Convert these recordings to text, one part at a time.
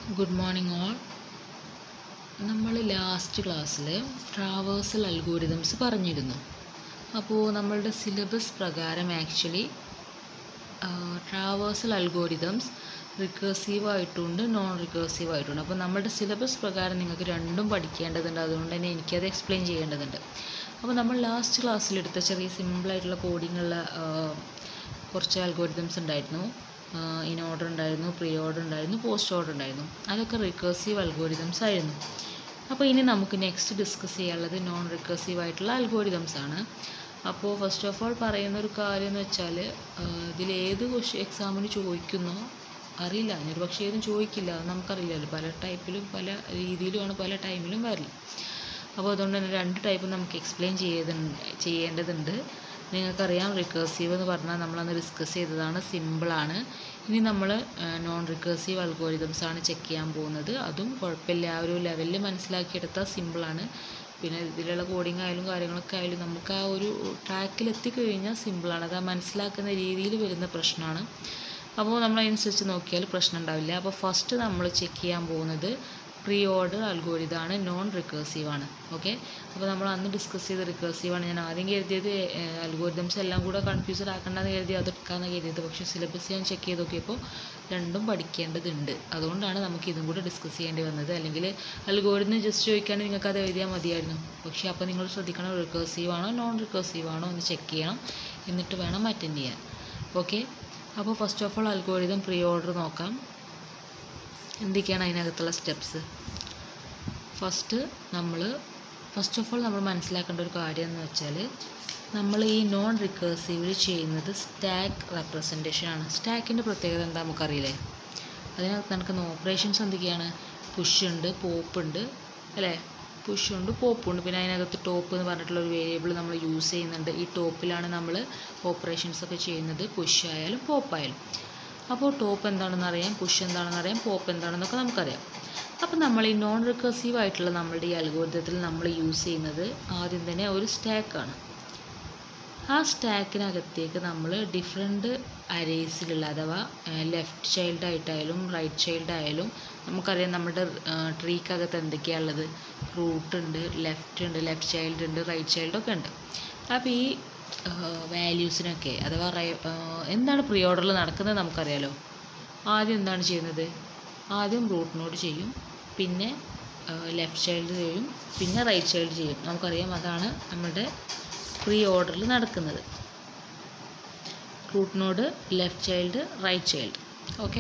good morning all നമ്മൾ last ക്ലാസ്സിൽ traversal algorithms പറഞ്ഞിരുന്നു അപ്പോൾ നമ്മളുടെ സിലബസ് പ്രകാരം ആക്ച്വലി ട്രാവേഴ്സൽ അൽഗോരിതംസ് റിക്കേഴ്സീവ് ആയിട്ടുണ്ട് നോൺ റിക്കേഴ്സീവ് ആയിട്ടുണ്ട് അപ്പോൾ നമ്മുടെ സിലബസ് പ്രകാരം നിങ്ങൾക്ക് രണ്ടും പഠിക്കേണ്ടതുണ്ട് അതുകൊണ്ട് തന്നെ എനിക്കത് എക്സ്പ്ലെയിൻ ചെയ്യേണ്ടതുണ്ട് അപ്പോൾ നമ്മൾ ലാസ്റ്റ് ക്ലാസ്സിലെടുത്ത ചെറിയ സിമ്പിളായിട്ടുള്ള കോഡിങ്ങുള്ള കുറച്ച് അൽഗോരിതംസ് ഉണ്ടായിരുന്നു ഇൻ ഓർഡർ ഉണ്ടായിരുന്നു പ്രീ ഓർഡർ ഉണ്ടായിരുന്നു പോസ്റ്റ് ഓർഡർ ഉണ്ടായിരുന്നു അതൊക്കെ റിക്കേഴ്സീവ് അൽഗോരിതംസ് ആയിരുന്നു അപ്പോൾ ഇനി നമുക്ക് നെക്സ്റ്റ് ഡിസ്കസ് ചെയ്യാനുള്ളത് നോൺ റിക്കേഴ്സീവ് ആയിട്ടുള്ള അൽഗോരിതംസ് ആണ് അപ്പോൾ ഫസ്റ്റ് ഓഫ് ഓൾ പറയുന്ന ഒരു കാര്യം എന്ന് വെച്ചാൽ ഇതിൽ ഏത് ക്വസ്റ്റ്യൻ എക്സാമിന് ചോദിക്കുന്നോ അറിയില്ല ഒരു പക്ഷേ ഏതും ചോദിക്കില്ല അത് നമുക്കറിയില്ലല്ലോ പല ടൈപ്പിലും പല രീതിയിലുമാണ് പല ടൈമിലും വരില്ല അപ്പോൾ അതുകൊണ്ട് തന്നെ രണ്ട് ടൈപ്പ് നമുക്ക് എക്സ്പ്ലെയിൻ ചെയ്തുണ്ട് ചെയ്യേണ്ടതുണ്ട് നിങ്ങൾക്കറിയാം റിക്കേഴ്സീവ് എന്ന് പറഞ്ഞാൽ നമ്മളന്ന് ഡിസ്കസ് ചെയ്തതാണ് സിമ്പിളാണ് ഇനി നമ്മൾ നോൺ റിക്കേഴ്സീവ് അൽഗോരിതംസ് ആണ് ചെക്ക് ചെയ്യാൻ പോകുന്നത് അതും കുഴപ്പമില്ല ആ ഒരു ലെവലിൽ മനസ്സിലാക്കിയെടുത്താൽ സിമ്പിളാണ് പിന്നെ ഇതിലുള്ള കോഡിങ് ആയാലും കാര്യങ്ങളൊക്കെ ആയാലും നമുക്ക് ആ ഒരു ട്രാക്കിൽ എത്തിക്കഴിഞ്ഞാൽ സിമ്പിളാണ് അത് ആ മനസ്സിലാക്കുന്ന രീതിയിൽ വരുന്ന പ്രശ്നമാണ് അപ്പോൾ നമ്മൾ അതിനനുസരിച്ച് നോക്കിയാൽ പ്രശ്നം ഉണ്ടാവില്ല അപ്പോൾ ഫസ്റ്റ് നമ്മൾ ചെക്ക് ചെയ്യാൻ പോകുന്നത് പ്രീ ഓർഡർ അൽഗോരിതാണ് നോൺ റിക്കേഴ്സീവ് ആണ് ഓക്കെ അപ്പോൾ നമ്മൾ അന്ന് ഡിസ്കസ് ചെയ്ത റിക്കേഴ്സീവ് ആണ് ഞാൻ ആദ്യം കരുതിയത് അൽഗോരിതംസ് എല്ലാം കൂടെ കൺഫ്യൂസ്ഡ് ആക്കണ്ടെന്ന് കരുതി അതെടുക്കാമെന്ന് കരുതിയത് പക്ഷേ സിലബസ് ഞാൻ ചെക്ക് ചെയ്ത് നോക്കിയപ്പോൾ രണ്ടും പഠിക്കേണ്ടതുണ്ട് അതുകൊണ്ടാണ് നമുക്ക് ഇതും കൂടെ ഡിസ്കസ് ചെയ്യേണ്ടി വന്നത് അല്ലെങ്കിൽ അൽഗോരിതം ജസ്റ്റ് ചോദിക്കുകയാണെങ്കിൽ നിങ്ങൾക്ക് അത് എഴുതിയാൽ മതിയായിരുന്നു പക്ഷേ അപ്പോൾ നിങ്ങൾ ശ്രദ്ധിക്കണം റിക്കേഴ്സീവ് ആണോ നോൺ റിക്കേഴ്സീവ് ആണോ എന്ന് ചെക്ക് ചെയ്യണം എന്നിട്ട് വേണം അറ്റൻഡ് ചെയ്യാൻ ഓക്കെ അപ്പോൾ first of all algorithm preorder നോക്കാം എന്തൊക്കെയാണ് അതിനകത്തുള്ള സ്റ്റെപ്സ് ഫസ്റ്റ് നമ്മൾ ഫസ്റ്റ് ഓഫ് ഓൾ നമ്മൾ മനസ്സിലാക്കേണ്ട ഒരു കാര്യം എന്ന് വെച്ചാൽ നമ്മൾ ഈ നോൺ റിക്കേഴ്സീവിൽ ചെയ്യുന്നത് സ്റ്റാക്ക് റെപ്രസെൻറ്റേഷൻ ആണ് സ്റ്റാക്കിൻ്റെ പ്രത്യേകത എന്താ നമുക്കറിയില്ലേ അതിനകത്ത് നടക്കുന്ന ഓപ്പറേഷൻസ് എന്തൊക്കെയാണ് പുഷ് ഉണ്ട് പോപ്പ് ഉണ്ട് അല്ലേ പുഷ് ഉണ്ട് പോപ്പ് ഉണ്ട് പിന്നെ അതിനകത്ത് ടോപ്പ് എന്ന് പറഞ്ഞിട്ടുള്ള ഒരു വേരിയബിൾ നമ്മൾ യൂസ് ചെയ്യുന്നുണ്ട് ഈ ടോപ്പിലാണ് നമ്മൾ ഓപ്പറേഷൻസ് ഒക്കെ ചെയ്യുന്നത് പുഷ് ആയാലും പോപ്പ് ആയാലും അപ്പോൾ ടോപ്പ് എന്താണെന്ന് അറിയാം പുഷ് എന്താണെന്ന് അറിയാം പോപ്പ് എന്താണെന്നൊക്കെ നമുക്കറിയാം അപ്പോൾ നമ്മൾ ഈ നോൺ റിക്കേഴ്സീവ് ആയിട്ടുള്ള നമ്മളുടെ ഈ അൽഗോരിതത്തിൽ നമ്മൾ യൂസ് ചെയ്യുന്നത് ആദ്യം തന്നെ ഒരു സ്റ്റാക്കാണ് ആ സ്റ്റാക്കിനകത്തേക്ക് നമ്മൾ ഡിഫറെൻറ്റ് അരേസിലുള്ള അഥവാ ലെഫ്റ്റ് ചൈൽഡ് ആയിട്ടായാലും റൈറ്റ് ചൈൽഡ് ആയാലും നമുക്കറിയാം നമ്മുടെ ട്രീക്കകത്ത് എന്തൊക്കെയാണ് ഉള്ളത് റൂട്ട് ഉണ്ട് ലെഫ്റ്റ് ഉണ്ട് ലെഫ്റ്റ് ചൈൽഡ് ഉണ്ട് റൈറ്റ് ചൈൽഡ് ഒക്കെ ഉണ്ട് അപ്പോൾ ഈ വാല്യൂസിനൊക്കെ അഥവാ എന്താണ് പ്രീ ഓർഡറിൽ നടക്കുന്നത് നമുക്കറിയാലോ ആദ്യം എന്താണ് ചെയ്യുന്നത് ആദ്യം റൂട്ടിനോട് ചെയ്യും പിന്നെ ലെഫ്റ്റ് ചൈൽഡ് ചെയ്യും പിന്നെ റൈറ്റ് ചൈൽഡ് ചെയ്യും നമുക്കറിയാം അതാണ് നമ്മുടെ പ്രീ ഓർഡറിൽ നടക്കുന്നത് റൂട്ടിനോട് left child right child okay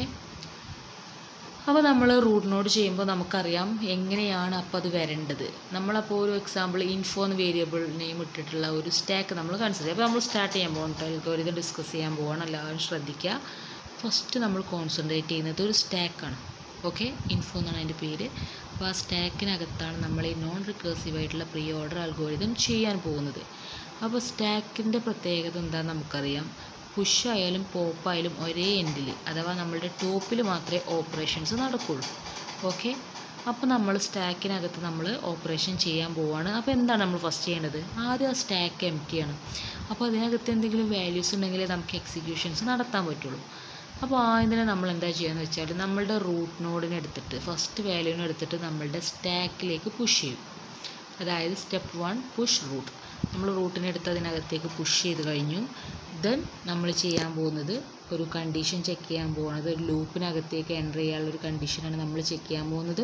അപ്പോൾ നമ്മൾ റൂട്ടിനോട് ചെയ്യുമ്പോൾ നമുക്കറിയാം എങ്ങനെയാണ് അപ്പോൾ അത് വരേണ്ടത് നമ്മളപ്പോൾ ഒരു എക്സാമ്പിൾ ഇൻഫോ എന്ന് വേരിയബിൾ നെയിം ഇട്ടിട്ടുള്ള ഒരു സ്റ്റാക്ക് നമ്മൾ കൺസിഡർ ചെയ്യും അപ്പോൾ നമ്മൾ സ്റ്റാർട്ട് ചെയ്യാൻ പോകണം അൽഗോരിതം ഡിസ്കസ് ചെയ്യാൻ പോകണം എല്ലാവരും ശ്രദ്ധിക്കുക ഫസ്റ്റ് നമ്മൾ കോൺസെൻട്രേറ്റ് ചെയ്യുന്നത് ഒരു സ്റ്റാക്കാണ് ഓക്കെ ഇൻഫോ എന്നാണ് അതിൻ്റെ പേര് അപ്പോൾ ആ സ്റ്റാക്കിനകത്താണ് നമ്മൾ ഈ നോൺ റിക്കേഴ്സീവ് ആയിട്ടുള്ള പ്രീ ഓർഡർ അൽഗോരിതം ചെയ്യാൻ പോകുന്നത് അപ്പോൾ സ്റ്റാക്കിൻ്റെ പ്രത്യേകത എന്താണെന്ന് നമുക്കറിയാം പുഷ് ആയാലും പോപ്പ് ആയാലും ഒരേ എൻഡിൽ അഥവാ നമ്മളുടെ ടോപ്പിൽ മാത്രമേ ഓപ്പറേഷൻസ് നടക്കുള്ളൂ ഓക്കെ അപ്പോൾ നമ്മൾ സ്റ്റാക്കിനകത്ത് നമ്മൾ ഓപ്പറേഷൻ ചെയ്യാൻ പോവുകയാണ് അപ്പോൾ എന്താണ് നമ്മൾ ഫസ്റ്റ് ചെയ്യേണ്ടത് ആദ്യം ആ സ്റ്റാക്ക് എം ടി ആണ് അപ്പോൾ അതിനകത്ത് എന്തെങ്കിലും വാല്യൂസ് ഉണ്ടെങ്കിൽ നമുക്ക് എക്സിക്യൂഷൻസ് നടത്താൻ പറ്റുള്ളൂ അപ്പോൾ ആദ്യം തന്നെ നമ്മൾ എന്താ ചെയ്യുകയെന്ന് വെച്ചാൽ നമ്മളുടെ റൂട്ട് നോഡിനെ എടുത്തിട്ട് ഫസ്റ്റ് വാല്യൂവിനെ എടുത്തിട്ട് നമ്മളുടെ സ്റ്റാക്കിലേക്ക് പുഷ് ചെയ്യും അതായത് സ്റ്റെപ്പ് വൺ പുഷ് റൂട്ട് നമ്മൾ റൂട്ടിനെ എടുത്ത് അതിനകത്തേക്ക് പുഷ് ചെയ്ത് കഴിഞ്ഞു ദെൻ നമ്മൾ ചെയ്യാൻ പോകുന്നത് ഒരു കണ്ടീഷൻ ചെക്ക് ചെയ്യാൻ പോകുന്നത് ഒരു ലൂപ്പിനകത്തേക്ക് എൻ്റർ ചെയ്യാനുള്ള ഒരു കണ്ടീഷനാണ് നമ്മൾ ചെക്ക് ചെയ്യാൻ പോകുന്നത്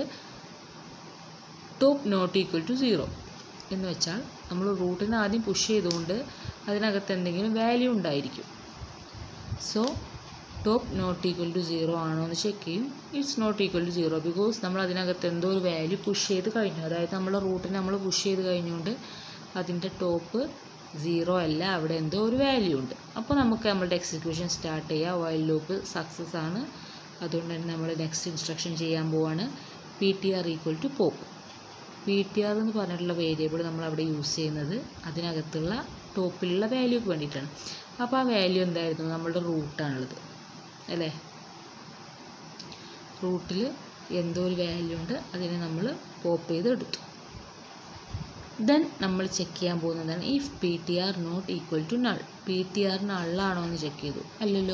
top not equal to zero എന്ന് വെച്ചാൽ നമ്മൾ റൂട്ടിനെ ആദ്യം പുഷ് ചെയ്തുകൊണ്ട് അതിനകത്ത് എന്തെങ്കിലും വാല്യൂ ഉണ്ടായിരിക്കും so top not equal to zero ആണോ എന്ന് ചെക്ക് ചെയ്യും it's not equal to zero because നമ്മൾ അതിനകത്ത് എന്തോ ഒരു വാല്യൂ പുഷ് ചെയ്ത് കഴിഞ്ഞു അതായത് നമ്മൾ റൂട്ടിനെ നമ്മൾ പുഷ് ചെയ്ത് കഴിഞ്ഞുകൊണ്ട് അതിൻ്റെ ടോപ്പ് സീറോ അല്ല അവിടെ എന്തോ ഒരു വാല്യൂ ഉണ്ട് അപ്പോൾ നമുക്ക് നമ്മളുടെ എക്സിക്യൂഷൻ സ്റ്റാർട്ട് ചെയ്യുക വൈൽ ലൂപ്പ് സക്സസ് ആണ് അതുകൊണ്ട് തന്നെ നമ്മൾ നെക്സ്റ്റ് ഇൻസ്ട്രക്ഷൻ ചെയ്യാൻ പോവാണ് P T R equal to pop P T R എന്ന് പറഞ്ഞിട്ടുള്ള വേരിയബിൾ നമ്മൾ അവിടെ യൂസ് ചെയ്യുന്നത് അതിനകത്തുള്ള ടോപ്പിലുള്ള വാല്യൂക്ക് വേണ്ടിയിട്ടാണ് അപ്പോൾ ആ വാല്യൂ എന്തായിരുന്നു നമ്മളുടെ റൂട്ടാണുള്ളത് അല്ലേ റൂട്ടിൽ എന്തോ ഒരു വാല്യൂ ഉണ്ട് അതിനെ നമ്മൾ പോപ്പ് ചെയ്ത് എടുത്തു ദെൻ നമ്മൾ ചെക്ക് ചെയ്യാൻ പോകുന്നതാണ് if P T R not equal to null P T R നള്ളാണോ എന്ന് ചെക്ക് ചെയ്തു അല്ലല്ലോ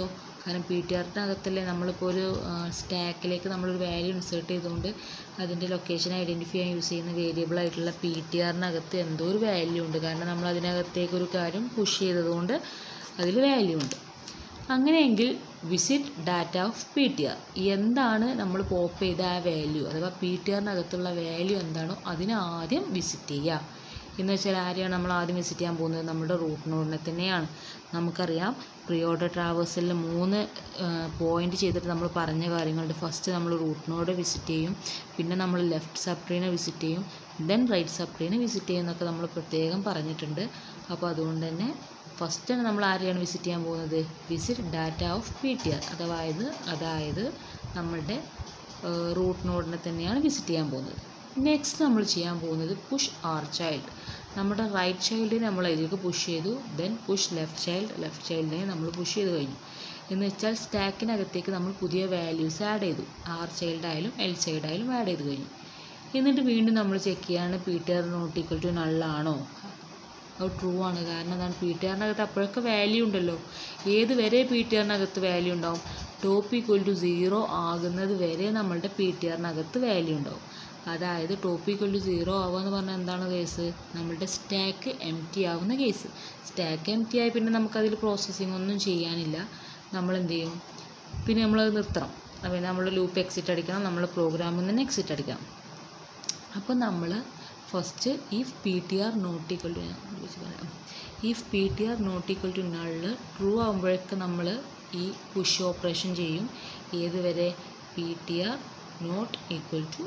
കാരണം പി ടി ആറിനകത്തല്ലേ നമ്മളിപ്പോൾ ഒരു സ്റ്റാക്കിലേക്ക് നമ്മളൊരു വാല്യൂ ഇൻസേർട്ട് ചെയ്തുകൊണ്ട് അതിൻ്റെ ലൊക്കേഷൻ ഐഡൻറ്റിഫൈ ചെയ്യാൻ യൂസ് ചെയ്യുന്ന വേരിയബിൾ ആയിട്ടുള്ള പി ടി ആറിനകത്ത് എന്തോ ഒരു വാല്യൂ ഉണ്ട് കാരണം നമ്മൾ അതിനകത്തേക്ക് ഒരു കാര്യം പുഷ് ചെയ്തതുകൊണ്ട് അതിൽ വാല്യൂ ഉണ്ട് അങ്ങനെയെങ്കിൽ visit data of P T R എന്താണ് നമ്മൾ പോപ്പ് ചെയ്ത ആ വാല്യൂ അഥവാ പി ടി ആറിനകത്തുള്ള വാല്യൂ എന്താണോ അതിനെ ആദ്യം വിസിറ്റ് ചെയ്യുക എന്ന് വെച്ചാൽ ആരെയാണ് നമ്മൾ ആദ്യം വിസിറ്റ് ചെയ്യാൻ പോകുന്നത് നമ്മുടെ റൂട്ട് നോഡിനെ തന്നെയാണ് നമുക്കറിയാം പ്രീ ഓർഡർ ട്രാവേഴ്സലിൽ മൂന്ന് പോയിന്റ് ചെയ്തിട്ട് നമ്മൾ പറഞ്ഞ കാര്യങ്ങളുണ്ട് ഫസ്റ്റ് നമ്മൾ റൂട്ട് നോഡ് വിസിറ്റ് ചെയ്യും പിന്നെ നമ്മൾ ലെഫ്റ്റ് സബ്ട്രീനെ വിസിറ്റ് ചെയ്യും ദെൻ റൈറ്റ് സബ്ട്രീനെ വിസിറ്റ് ചെയ്യും എന്നൊക്കെ നമ്മൾ പ്രത്യേകം പറഞ്ഞിട്ടുണ്ട് അപ്പോൾ അതുകൊണ്ട് തന്നെ ഫസ്റ്റ് തന്നെ നമ്മൾ ആരെയാണ് വിസിറ്റ് ചെയ്യാൻ പോകുന്നത് visit data of P T R അതായത് അതായത് നമ്മളുടെ റൂട്ട് നോഡിനെ തന്നെയാണ് വിസിറ്റ് ചെയ്യാൻ പോകുന്നത് നെക്സ്റ്റ് നമ്മൾ ചെയ്യാൻ പോകുന്നത് പുഷ് ആർ ചൈൽഡ് നമ്മുടെ റൈറ്റ് ചൈൽഡിനെ നമ്മൾ അതിലേക്ക് പുഷ് ചെയ്തു then push left child left ചൈൽഡിനെ നമ്മൾ പുഷ് ചെയ്ത് കഴിഞ്ഞു എന്ന് വെച്ചാൽ സ്റ്റാക്കിനകത്തേക്ക് നമ്മൾ പുതിയ വാല്യൂസ് ആഡ് ചെയ്തു ആർ ചൈൽഡ് ആയാലും എൽ ചൈൽഡ് ആയാലും ആഡ് ചെയ്ത് കഴിഞ്ഞു എന്നിട്ട് വീണ്ടും നമ്മൾ ചെക്ക് ചെയ്യാണ് P T R not equal to നള്ളാണോ അത് ട്രൂ ആണ് കാരണം എന്താണ് പി ടി ആറിനകത്ത് അപ്പോഴൊക്കെ വാല്യൂ ഉണ്ടല്ലോ ഏത് വരെ പി ടി ആറിനകത്ത് വാല്യൂ ഉണ്ടാവും ടോപ്പ് ഈക്വൽ ടു സീറോ ആകുന്നത് വരെ നമ്മളുടെ പി ടി ആറിനകത്ത് വാല്യൂ ഉണ്ടാവും അതായത് ടോപ്പ് ഈക്വൽ ടു സീറോ ആവുക എന്ന് പറഞ്ഞാൽ എന്താണ് കേസ് നമ്മളുടെ സ്റ്റാക്ക് എം ടി ആവുന്ന കേസ് സ്റ്റാക്ക് എം ടി ആയി പിന്നെ നമുക്കതിൽ പ്രോസസ്സിംഗ് ഒന്നും ചെയ്യാനില്ല നമ്മൾ എന്ത് ചെയ്യും പിന്നെ നമ്മളത് നിർത്തണം പിന്നെ നമ്മൾ ലൂപ്പ് എക്സിറ്റ് അടിക്കണം നമ്മൾ പ്രോഗ്രാമിൽ നിന്ന് എക്സിറ്റ് അടിക്കണം അപ്പോൾ നമ്മൾ first if P T R not equal to പറയാം if P T R not equal to null true ആകുമ്പോഴേക്ക് നമ്മൾ ഈ പുഷ് ഓപ്പറേഷൻ ചെയ്യും ഏതുവരെ P T R not equal to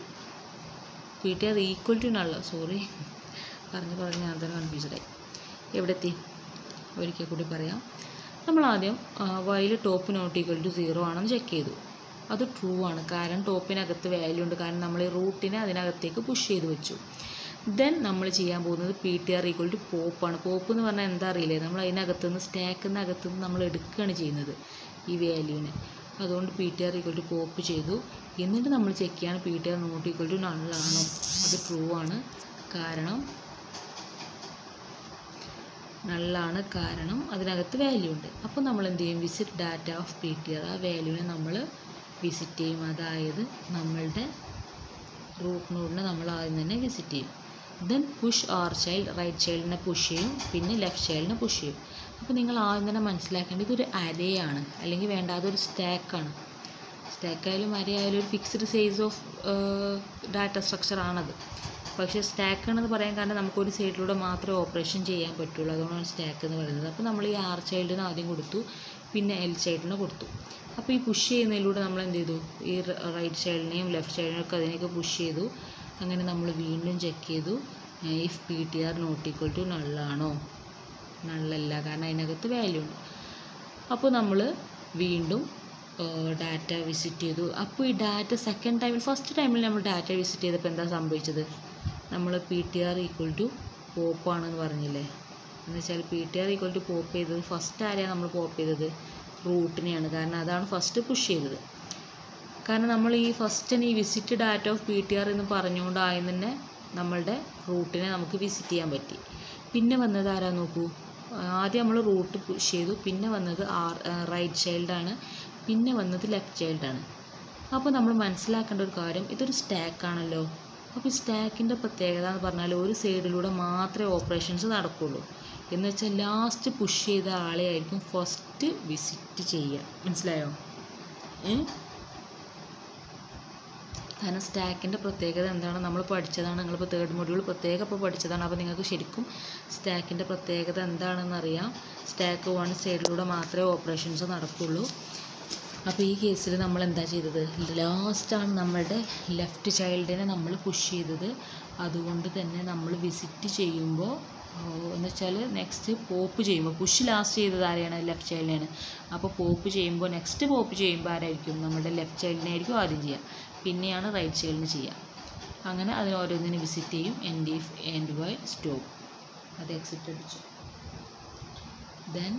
P T R equal to null sorry പറഞ്ഞ് പറഞ്ഞ് ഞാൻ തന്നെ കൺഫ്യൂസ്ഡായി എവിടെ എത്തി ഒരിക്കൽ കൂടി പറയാം നമ്മൾ ആദ്യം while top not equal to zero ആണെന്ന് ചെക്ക് ചെയ്തു അത് ട്രൂ ആണ് കാരണം ടോപ്പിനകത്ത് വാല്യൂ ഉണ്ട് കാരണം നമ്മൾ ഈ റൂട്ടിനെ അതിനകത്തേക്ക് പുഷ് ചെയ്ത് വെച്ചു ദെൻ നമ്മൾ ചെയ്യാൻ പോകുന്നത് P T R equal to പോപ്പാണ് പോപ്പ് എന്ന് പറഞ്ഞാൽ എന്താ അറിയില്ലേ നമ്മൾ അതിനകത്ത് നിന്ന് സ്റ്റാക്കിനകത്ത് നിന്ന് നമ്മൾ എടുക്കുകയാണ് ചെയ്യുന്നത് ഈ വാല്യൂവിനെ അതുകൊണ്ട് P T R equal to pop ചെയ്തു എന്നിട്ട് നമ്മൾ ചെക്ക് ചെയ്യാണ് P T R not equal to നള്ളാണോ അത് ട്രൂ ആണ് കാരണം നള്ളാണ് കാരണം അതിനകത്ത് വാല്യൂ ഉണ്ട് അപ്പോൾ നമ്മൾ എന്ത് ചെയ്യും visit data of P T R ആ വാല്യൂവിനെ നമ്മൾ വിസിറ്റ് ചെയ്യും അതായത് നമ്മളുടെ റൂട്ട് നോഡിനെ നമ്മൾ ആദ്യം തന്നെ വിസിറ്റ് ചെയ്യും then push R child right ചൈൽഡിനെ പുഷ് ചെയ്യും പിന്നെ ലെഫ്റ്റ് ചൈൽഡിനെ പുഷ് ചെയ്യും അപ്പോൾ നിങ്ങൾ ആദ്യം തന്നെ മനസ്സിലാക്കേണ്ടത് ഇതൊരു അരയാണ് അല്ലെങ്കിൽ വേണ്ട അതൊരു സ്റ്റാക്കാണ് സ്റ്റാക്ക് ആയാലും അര ആയാലും ഒരു fixed size of data structure ആണത് പക്ഷേ സ്റ്റാക്ക് ആണെന്ന് പറയാൻ കാരണം നമുക്കൊരു സൈഡിലൂടെ മാത്രമേ ഓപ്പറേഷൻ ചെയ്യാൻ പറ്റുള്ളൂ അതുകൊണ്ടാണ് സ്റ്റാക്ക് എന്ന് പറയുന്നത് അപ്പോൾ നമ്മൾ ഈ ആർ ചൈൽഡിന് ആദ്യം കൊടുത്തു പിന്നെ എൽ ചൈൽഡിന് കൊടുത്തു അപ്പോൾ ഈ പുഷ് ചെയ്യുന്നതിലൂടെ നമ്മൾ എന്ത് ചെയ്തു ഈ റൈറ്റ് സൈഡിനെയും ലെഫ്റ്റ് സൈഡിനെയും ഒക്കെ അതിനെയൊക്കെ പുഷ് ചെയ്തു അങ്ങനെ നമ്മൾ വീണ്ടും ചെക്ക് ചെയ്തു if P T R not equal to നള്ളാണോ നള്ളല്ല കാരണം അതിനകത്ത് വാല്യൂ ഉണ്ട് അപ്പോൾ നമ്മൾ വീണ്ടും ഡാറ്റ വിസിറ്റ് ചെയ്തു അപ്പോൾ ഈ ഡാറ്റ സെക്കൻഡ് ടൈമിൽ ഫസ്റ്റ് ടൈമിൽ നമ്മൾ ഡാറ്റ വിസിറ്റ് ചെയ്തപ്പോൾ എന്താ സംഭവിച്ചത് നമ്മൾ P T R equal to പോപ്പാണെന്ന് പറഞ്ഞില്ലേ എന്ന് വെച്ചാൽ P T R equal to pop ചെയ്തത് ഫസ്റ്റ് ആരെയാണ് നമ്മൾ പോപ്പ് ചെയ്തത് റൂട്ടിനെയാണ് കാരണം അതാണ് ഫസ്റ്റ് പുഷ് ചെയ്തത് കാരണം നമ്മൾ ഈ ഫസ്റ്റ് തന്നെ ഈ visit data of P T R എന്ന് പറഞ്ഞുകൊണ്ടായും തന്നെ നമ്മളുടെ റൂട്ടിനെ നമുക്ക് വിസിറ്റ് ചെയ്യാൻ പറ്റി പിന്നെ വന്നത് ആരാ നോക്കൂ ആദ്യം നമ്മൾ റൂട്ട് പുഷ് ചെയ്തു പിന്നെ വന്നത് ആർ റൈറ്റ് ചൈൽഡാണ് പിന്നെ വന്നത് ലെഫ്റ്റ് ചൈൽഡാണ് അപ്പോൾ നമ്മൾ മനസ്സിലാക്കേണ്ട ഒരു കാര്യം ഇതൊരു സ്റ്റാക്കാണല്ലോ അപ്പോൾ ഈ സ്റ്റാക്കിൻ്റെ പ്രത്യേകത എന്ന് പറഞ്ഞാൽ ഒരു സൈഡിലൂടെ മാത്രമേ ഓപ്പറേഷൻസ് നടക്കുള്ളൂ എന്ന് വെച്ചാൽ ലാസ്റ്റ് പുഷ് ചെയ്ത ആളെ ആയിരിക്കും ഫസ്റ്റ് വിസിറ്റ് ചെയ്യുക മനസ്സിലായോ ഏ കാരണം സ്റ്റാക്കിൻ്റെ പ്രത്യേകത എന്താണ് നമ്മൾ പഠിച്ചതാണ് നിങ്ങളിപ്പോൾ തേർഡ് മൊഡ്യൂൾ പ്രത്യേകം ഇപ്പോൾ പഠിച്ചതാണ് അപ്പോൾ നിങ്ങൾക്ക് ശരിക്കും സ്റ്റാക്കിൻ്റെ പ്രത്യേകത എന്താണെന്ന് അറിയാം സ്റ്റാക്ക് വൺ സൈഡിലൂടെ മാത്രമേ ഓപ്പറേഷൻസ് നടക്കുള്ളൂ അപ്പോൾ ഈ കേസിൽ നമ്മൾ എന്താ ചെയ്തത് ലാസ്റ്റാണ് നമ്മളുടെ ലെഫ്റ്റ് ചൈൽഡിനെ നമ്മൾ പുഷ് ചെയ്തത് അതുകൊണ്ട് തന്നെ നമ്മൾ വിസിറ്റ് ചെയ്യുമ്പോൾ എന്ന് വെച്ചാൽ നെക്സ്റ്റ് പോപ്പ് ചെയ്യുമ്പോൾ പുഷ് ലാസ്റ്റ് ചെയ്തത് ആരെയാണ് ലെഫ്റ്റ് ചൈൽഡിനെയാണ് അപ്പോൾ പോപ്പ് ചെയ്യുമ്പോൾ നെക്സ്റ്റ് പോപ്പ് ചെയ്യുമ്പോൾ ആരായിരിക്കും നമ്മുടെ ലെഫ്റ്റ് ചൈൽഡിനെ ആയിരിക്കും ആദ്യം ചെയ്യുക പിന്നെയാണ് റൈറ്റ് ചൈൽഡിന് ചെയ്യുക അങ്ങനെ അതിന് ഓരോന്നിന് വിസിറ്റ് ചെയ്യും end if end while stop അത് എക്സിറ്റ് അടിച്ചു ദെൻ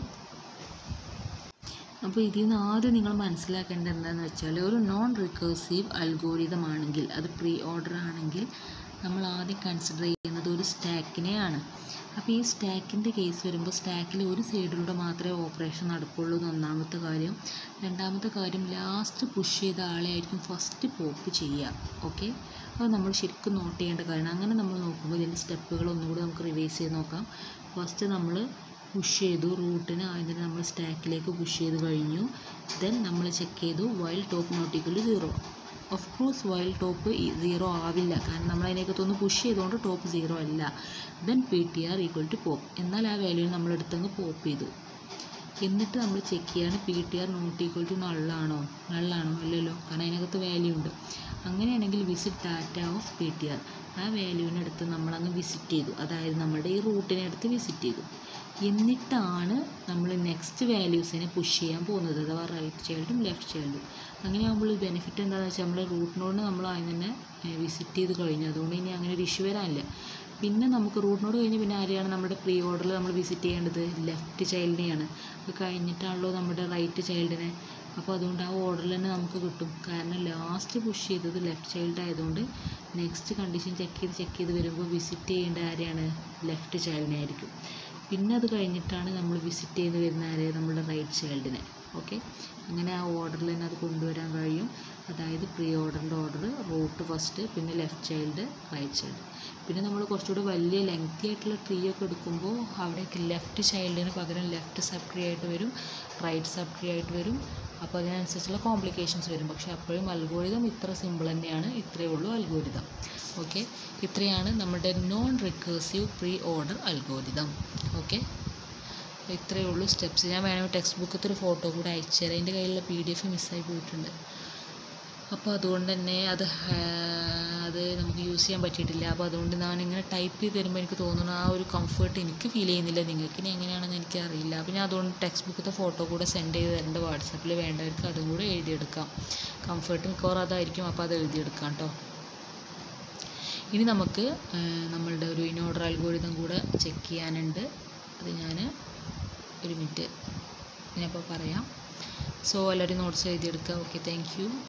അപ്പോൾ ഇതിൽ നിന്ന് ആദ്യം നിങ്ങൾ മനസ്സിലാക്കേണ്ടത് എന്താണെന്ന് വെച്ചാൽ ഒരു നോൺ റിക്കേഴ്സീവ് അൽഗോരിതം ആണെങ്കിൽ അത് പ്രീ ഓർഡർ ആണെങ്കിൽ നമ്മൾ ആദ്യം കൺസിഡർ ചെയ്യുന്നത് ഒരു സ്റ്റാക്കിനെയാണ് അപ്പോൾ ഈ സ്റ്റാക്കിൻ്റെ കേസ് വരുമ്പോൾ സ്റ്റാക്കിൽ ഒരു സൈഡിലൂടെ മാത്രമേ ഓപ്പറേഷൻ നടക്കുള്ളൂ എന്ന് ഒന്നാമത്തെ കാര്യം രണ്ടാമത്തെ കാര്യം ലാസ്റ്റ് പുഷ് ചെയ്ത ആളെ ആയിരിക്കും ഫസ്റ്റ് പോപ്പ് ചെയ്യുക ഓക്കെ അത് നമ്മൾ ശരിക്കും നോട്ട് ചെയ്യേണ്ട കാര്യമാണ് അങ്ങനെ നമ്മൾ നോക്കുമ്പോൾ ഇതിൻ്റെ സ്റ്റെപ്പുകൾ ഒന്നുകൂടി നമുക്ക് റിവൈസ് ചെയ്ത് നോക്കാം ഫസ്റ്റ് നമ്മൾ പുഷ് ചെയ്തു റൂട്ടിന് ആദ്യം നമ്മൾ സ്റ്റാക്കിലേക്ക് പുഷ് ചെയ്ത് കഴിഞ്ഞു ദെൻ നമ്മൾ ചെക്ക് ചെയ്തു while top not equal zero of course while top zero ആവില്ല കാരണം നമ്മൾ അതിനകത്തൊന്ന് പുഷ് ചെയ്തുകൊണ്ട് ടോപ്പ് സീറോ അല്ല then P T R equal to pop എന്നാൽ ആ വാല്യൂ നമ്മൾ എടുത്തങ്ങ് പോപ്പ് ചെയ്തു എന്നിട്ട് നമ്മൾ ചെക്ക് ചെയ്യാണ് P T R not equal to നള്ളാണോ നള്ളാണോ അല്ലല്ലോ കാരണം അതിനകത്ത് വാല്യൂ ഉണ്ട് അങ്ങനെയാണെങ്കിൽ visit data of P T R ആ വാല്യൂവിനെ എടുത്ത് നമ്മളങ്ങ് വിസിറ്റ് ചെയ്തു അതായത് നമ്മുടെ ഈ റൂട്ടിനെ എടുത്ത് വിസിറ്റ് ചെയ്തു എന്നിട്ടാണ് നമ്മൾ നെക്സ്റ്റ് വാല്യൂസിനെ പുഷ് ചെയ്യാൻ പോകുന്നത് അഥവാ റൈറ്റ് ചൈൽഡും ലെഫ്റ്റ് ചൈൽഡും അങ്ങനെ ആകുമ്പോൾ ബെനിഫിറ്റ് എന്താണെന്ന് വെച്ചാൽ നമ്മൾ റൂട്ടിനോട് നമ്മൾ ആദ്യം തന്നെ വിസിറ്റ് ചെയ്ത് കഴിഞ്ഞു അതുകൊണ്ട് ഇനി അങ്ങനെ ഒരു ഇഷ്യൂ വരാനില്ല പിന്നെ നമുക്ക് റൂട്ടിനോട് കഴിഞ്ഞ് പിന്നെ ആരെയാണ് നമ്മുടെ പ്രീ ഓർഡറിൽ നമ്മൾ വിസിറ്റ് ചെയ്യേണ്ടത് ലെഫ്റ്റ് ചൈൽഡിനെയാണ് അത് കഴിഞ്ഞിട്ടാണല്ലോ നമ്മുടെ റൈറ്റ് ചൈൽഡിനെ അപ്പോൾ അതുകൊണ്ട് ആ ഓർഡറിൽ തന്നെ നമുക്ക് കിട്ടും കാരണം ലാസ്റ്റ് പുഷ് ചെയ്തത് ലെഫ്റ്റ് ചൈൽഡ് ആയതുകൊണ്ട് നെക്സ്റ്റ് കണ്ടീഷൻ ചെക്ക് ചെയ്ത് ചെക്ക് ചെയ്ത് വരുമ്പോൾ വിസിറ്റ് ചെയ്യേണ്ട ആരെയാണ് ലെഫ്റ്റ് ചൈൽഡിനെ ആയിരിക്കും പിന്നെ അത് കഴിഞ്ഞിട്ടാണ് നമ്മൾ വിസിറ്റ് ചെയ്ത് വരുന്ന ആരെ നമ്മുടെ റൈറ്റ് ചൈൽഡിനെ ഓക്കെ അങ്ങനെ ആ ഓർഡറിൽ തന്നെ അത് കൊണ്ടുവരാൻ കഴിയും അതായത് പ്രീ ഓർഡറിൻ്റെ ഓർഡർ റൂട്ട് ഫസ്റ്റ് പിന്നെ ലെഫ്റ്റ് ചൈൽഡ് റൈറ്റ് ചൈൽഡ് പിന്നെ നമ്മൾ കുറച്ചുകൂടി വലിയ ലെങ്തി ആയിട്ടുള്ള ട്രീ ഒക്കെ എടുക്കുമ്പോൾ അവിടേക്ക് ലെഫ്റ്റ് ചൈൽഡിന് പകരം ലെഫ്റ്റ് സബ് ട്രീ ആയിട്ട് വരും റൈറ്റ് സബ് ട്രീ ആയിട്ട് വരും അപ്പോൾ അതിനനുസരിച്ചുള്ള കോംപ്ലിക്കേഷൻസ് വരും പക്ഷേ അപ്പോഴും അൽഗോരിതം ഇത്ര സിമ്പിൾ തന്നെയാണ് ഇത്രയേ ഉള്ളൂ അൽഗോരിതം ഓക്കെ ഇത്രയാണ് നമ്മുടെ non recursive pre order algorithm okay ഇത്രയേ ഉള്ളൂ സ്റ്റെപ്സ് ഞാൻ വേണമെങ്കിൽ ടെക്സ്റ്റ് ബുക്കത്തെ ഒരു ഫോട്ടോ കൂടെ അയച്ചു തരാം എൻ്റെ കയ്യിലുള്ള പി ഡി എഫ് മിസ്സായി പോയിട്ടുണ്ട് അപ്പോൾ അതുകൊണ്ട് തന്നെ അത് അത് നമുക്ക് യൂസ് ചെയ്യാൻ പറ്റിയിട്ടില്ല അപ്പോൾ അതുകൊണ്ട് ഞാൻ ഇങ്ങനെ ടൈപ്പ് ചെയ്ത് തരുമ്പോൾ എനിക്ക് തോന്നുന്നു ആ ഒരു കംഫർട്ട് എനിക്ക് ഫീൽ ചെയ്യുന്നില്ല നിങ്ങൾക്ക് ഇനി എങ്ങനെയാണെന്ന് എനിക്ക് അറിയില്ല അപ്പോൾ ഞാൻ അതുകൊണ്ട് ടെക്സ്റ്റ് ബുക്കത്തെ ഫോട്ടോ കൂടെ സെൻഡ് ചെയ്ത് തരേണ്ട വാട്സാപ്പിൽ വേണ്ടവർക്ക് അതും കൂടെ എഴുതിയെടുക്കാം കംഫർട്ട് മിക്കവാറും അതായിരിക്കും അപ്പോൾ അത് എഴുതിയെടുക്കാം കേട്ടോ ഇനി നമുക്ക് നമ്മളുടെ ഒരു ഇനോർഡർ അൽഗോരിതം കൂടെ ചെക്ക് ചെയ്യാനുണ്ട് അത് ഞാൻ ഒരു മിനിറ്റ് ഞാനിപ്പോൾ പറയാം സോ എല്ലാവരും നോട്ട്സ് എഴുതിയെടുക്കുക ഓക്കെ താങ്ക് യു